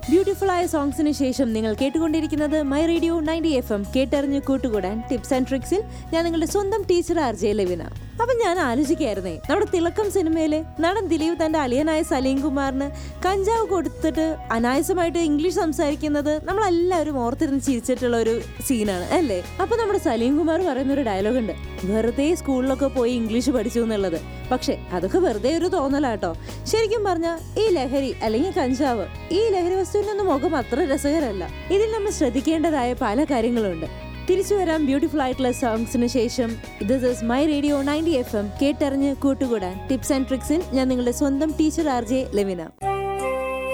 beautiful ആയ സോങ്സിന് ശേഷം നിങ്ങൾ കേട്ടുകൊണ്ടിരിക്കുന്നത് my radio ninety F M കേട്ടറിഞ്ഞ് കൂട്ടുകൂടാൻ ടിപ്സ് ആൻഡ് ട്രിക്സിൽ ഞാൻ നിങ്ങളുടെ സ്വന്തം ടീച്ചർ ആർ ജെ ലവിന അപ്പൊ ഞാൻ ആലോചിക്കായിരുന്നേ നമ്മുടെ തിളക്കം സിനിമയിലെ നടൻ ദിലീപ് തന്റെ അളിയനായ സലീം കുമാറിന് കഞ്ചാവ് കൊടുത്തിട്ട് അനായാസമായിട്ട് ഇംഗ്ലീഷ് സംസാരിക്കുന്നത് നമ്മളെല്ലാവരും ഓർത്തിരുന്ന് ചിരിച്ചിട്ടുള്ള ഒരു സീനാണ് അല്ലേ അപ്പൊ നമ്മുടെ സലീം കുമാർ പറയുന്ന ഒരു ഡയലോഗ് ഉണ്ട് വെറുതെ സ്കൂളിലൊക്കെ പോയി ഇംഗ്ലീഷ് പഠിച്ചു എന്നുള്ളത് പക്ഷെ അതൊക്കെ വെറുതെ ഒരു തോന്നലാട്ടോ ശരിക്കും പറഞ്ഞാൽ ഈ ലഹരി അല്ലെങ്കിൽ കഞ്ചാവ് ഈ ലഹരി വസ്തുവിന്റെ ഒന്നും മുഖം അത്ര രസകരമല്ല ഇതിൽ നമ്മൾ ശ്രദ്ധിക്കേണ്ടതായ പല കാര്യങ്ങളുണ്ട് തിരിച്ചു വരാം ബ്യൂട്ടിഫുൾ ആയിട്ടുള്ള സോങ്സിന് ശേഷം this is my radio ninety F M കേട്ടറിഞ്ഞ് കൂട്ടുകൂടാൻ ടിപ്സ് ആൻഡ് ട്രിക്സിൽ ഞാൻ നിങ്ങളുടെ സ്വന്തം ടീച്ചർ ആർ ജെ ലെവിന